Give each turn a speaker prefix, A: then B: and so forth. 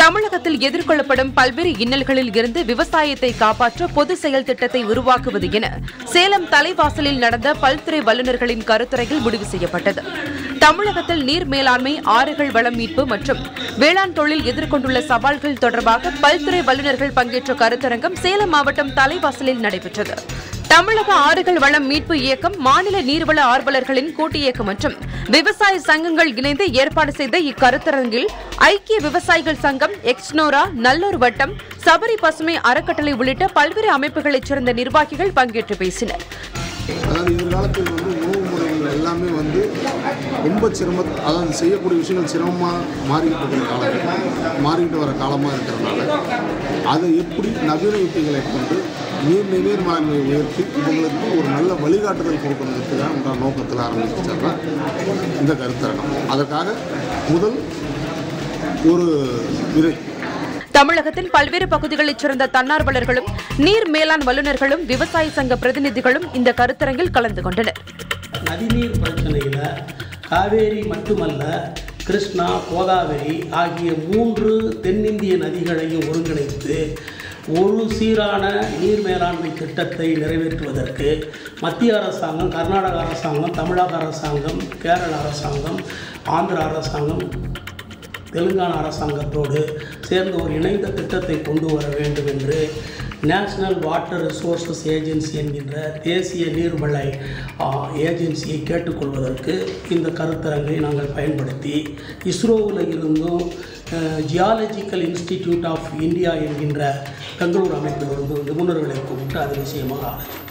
A: தமிழகத்தில் எதிர்கொள்ளப்படும் பல்வேறு இன்னல்களில் இருந்து விவசாயத்தை காப்பாற்ற பொது செயல் திட்டத்தை உருவாக்குவது என சேலம் தலைவாசலில் நடந்த பல்துறை வல்லுநர்களின் கருத்துரையில் முடிவு செய்யப்பட்டது தமிழகத்தில் நீர் மேலாண்மை ஆறுகள் வளம் மீட்பு மற்றும் வேளாண் தொழில் எதிர்கொண்டுள்ள சவால்கள் தொடர்பாக பல்துறை வல்லுநர்கள் பங்கேற்ற கருத்தரங்கம் சேலம் மாவட்டம் தலைவாசலில் நடைபெற்றது தமிழக ஆறுகள் வளம் மீட்பு இயக்கம் மாநில நீர்வள ஆர்வலர்களின் கூட்டு இயக்கம் மற்றும் விவசாய சங்கங்கள் இணைந்து ஏற்பாடு செய்த இக்கருத்தரங்கில் ஐக்கிய விவசாயிகள் சங்கம் எக்ஸ்னோரா நல்லூர் வட்டம் சபரி பசுமை அறக்கட்டளை உள்ளிட்ட பல்வேறு அமைப்புகளைச் சேர்ந்த நிர்வாகிகள் பங்கேற்று பேசினர்
B: அதாவது எதிர்காலத்தில் வந்து உணவு முறைகள் எல்லாமே வந்து ரொம்ப சிரம அதாவது செய்யக்கூடிய விஷயங்கள் சிரமமாக மாறிக்கிட்டு இருக்கிற காலம் மாறிக்கிட்டு வர காலமாக இருக்கிறதுனால அதை எப்படி நவீன யுக்திகளை கொண்டு நீர் நீர் மேலாண்மையை உயர்த்தி இவங்களுக்கு ஒரு நல்ல வழிகாட்டுதல் கொடுக்கணுங்கிறதுக்காக உண்டான நோக்கத்தில் ஆரம்பிச்சது தான் இந்த கருத்தரங்கம் அதற்காக முதல் ஒரு விதை
A: தமிழகத்தின் பல்வேறு பகுதிகளைச் சேர்ந்த தன்னார்வலர்களும் நீர் மேலாண் வல்லுநர்களும் விவசாய சங்க பிரதிநிதிகளும் இந்த கருத்தரங்கில் கலந்து கொண்டனர்
C: நதிநீர் பிரச்சனையில் காவேரி மட்டுமல்ல கிருஷ்ணா கோதாவரி ஆகிய மூன்று தென்னிந்திய நதிகளையும் ஒருங்கிணைத்து ஒரு சீரான நீர் மேலாண்மை திட்டத்தை நிறைவேற்றுவதற்கு மத்திய அரசாங்கம் கர்நாடக அரசாங்கம் தமிழக அரசாங்கம் கேரள அரசாங்கம் ஆந்திர அரசாங்கம் தெலுங்கானா அரசாங்கத்தோடு சேர்ந்து ஒரு இணைந்த திட்டத்தை கொண்டு வர வேண்டும் என்று நேஷனல் வாட்டர் ரிசோர்சஸ் ஏஜென்சி என்கின்ற தேசிய நீர்வள ஆ, ஏஜென்சியை கேட்டுக்கொள்வதற்கு இந்த கருத்தரங்கை நாங்கள் பயன்படுத்தி இஸ்ரோவில் இருந்தும் ஜியாலஜிக்கல் இன்ஸ்டிடியூட் ஆஃப் இந்தியா என்கின்ற பெங்களூர் அமைப்பிலிருந்து நிபுணர்களை கூப்பிட்டு அது விஷயமாக ஆலோசித்தோம்